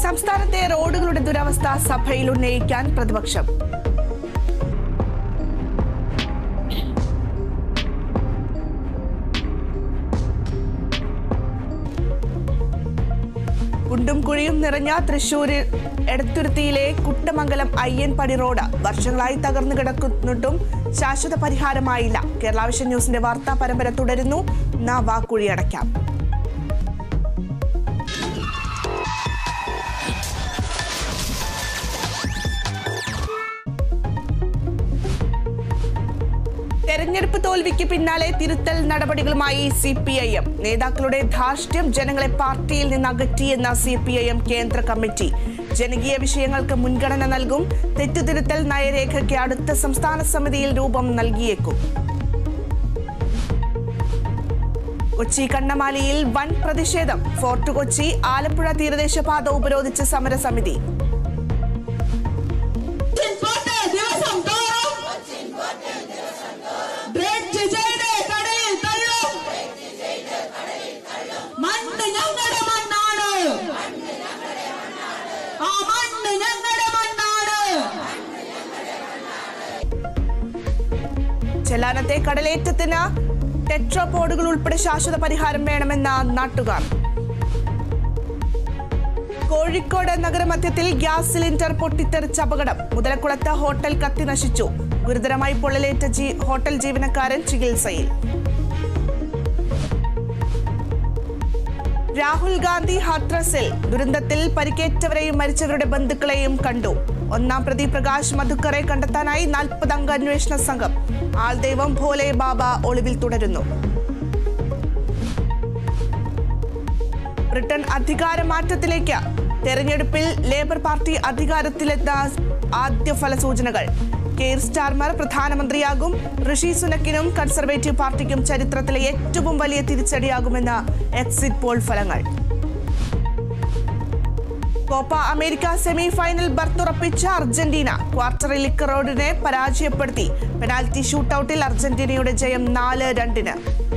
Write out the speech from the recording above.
സംസ്ഥാനത്തെ റോഡുകളുടെ ദുരവസ്ഥ സഭയിൽ ഉന്നയിക്കാൻ പ്രതിപക്ഷം കുണ്ടും കുഴിയും നിറഞ്ഞ തൃശൂരിൽ എടത്തുരുത്തിയിലെ കുട്ടമംഗലം അയ്യൻപടി റോഡ് വർഷങ്ങളായി തകർന്നു കിടക്കുന്നിട്ടും ശാശ്വത പരിഹാരമായില്ല കേരള വിഷൻ ന്യൂസിന്റെ വാർത്താ പരമ്പര തുടരുന്നു നാവാക്കുഴി അടയ്ക്കാം തെരഞ്ഞെടുപ്പ് തോൽവിക്ക് പിന്നാലെ തിരുത്തൽ നടപടികളുമായി സി പി ഐ എം നേതാക്കളുടെ ധാർഷ്ട്യം ജനങ്ങളെ പാർട്ടിയിൽ നിന്ന് അകറ്റിയെന്ന സി പി ഐ എം കേന്ദ്ര കമ്മിറ്റി ജനകീയ വിഷയങ്ങൾക്ക് മുൻഗണന നൽകും തെറ്റുതിരുത്തൽ നയരേഖയ്ക്ക് അടുത്ത സംസ്ഥാന സമിതിയിൽ രൂപം നൽകിയേക്കും കൊച്ചി കണ്ണമാലിയിൽ വൻ പ്രതിഷേധം ഫോർട്ട് കൊച്ചി ആലപ്പുഴ തീരദേശ പാത ഉപരോധിച്ച് സമരസമിതി ചിൻപോട്ട് ദിവസം തോറും ബ്രിഡ്ജ് ചെയ്ത് കടലിൽ തള്ളും മണ്ണ് ഞങ്ങളുടെ മണ്ണാണ് ആ മണ്ണ് ഞങ്ങളുടെ മണ്ണാണ് ചെല്ലാനത്തെ കടലേറ്റത്തിന് ടെട്രോപോഡുകൾ ഉൾപ്പെടെ ശാശ്വത പരിഹാരം വേണമെന്ന നാട്ടുകാർ കോഴിക്കോട് നഗരമധ്യത്തിൽ ഗ്യാസ് സിലിണ്ടർ പൊട്ടിത്തെറിച്ച അപകടം മുതലക്കുളത്ത് ഹോട്ടൽ കത്തി നശിച്ചു ഗുരുതരമായി പൊള്ളലേറ്റ ജീ- ഹോട്ടൽ ജീവനക്കാരൻ ചികിത്സയിൽ രാഹുൽ ഗാന്ധി ഹാത്രസിൽ ദുരന്തത്തിൽ പരിക്കേറ്റവരെയും മരിച്ചവരുടെ ബന്ധുക്കളെയും കണ്ടു ഒന്നാം പ്രതി പ്രകാശ് മധുക്കറെ കണ്ടെത്താനായി നാൽപ്പത് അംഗ അന്വേഷണ സംഘം ആൾദൈവം ഭോലെ ബാബ ഒളിവിൽ തുടരുന്നു ബ്രിട്ടൻ അധികാരമാറ്റത്തിലേക്ക് തെരഞ്ഞെടുപ്പിൽ ലേബർ പാർട്ടി അധികാരത്തിലെത്ത ആദ്യ ഫലസൂചനകൾ കെയർ സ്റ്റാർമർ പ്രധാനമന്ത്രിയാകും ഋഷി സുനക്കിനും കൺസർവേറ്റീവ് പാർട്ടിക്കും ചരിത്രത്തിലെ ഏറ്റവും വലിയ തിരിച്ചടിയാകുമെന്ന് എക്സിറ്റ് പോൾ ഫലങ്ങൾ കോപ്പ അമേരിക്ക സെമി ഫൈനൽ ബർത്തുറപ്പിച്ച അർജന്റീന ക്വാർട്ടറിൽ ഇക്കറോഡിനെ പരാജയപ്പെടുത്തി പെനാൽറ്റി ഷൂട്ടൌട്ടിൽ അർജന്റീനയുടെ ജയം നാല് രണ്ടിന്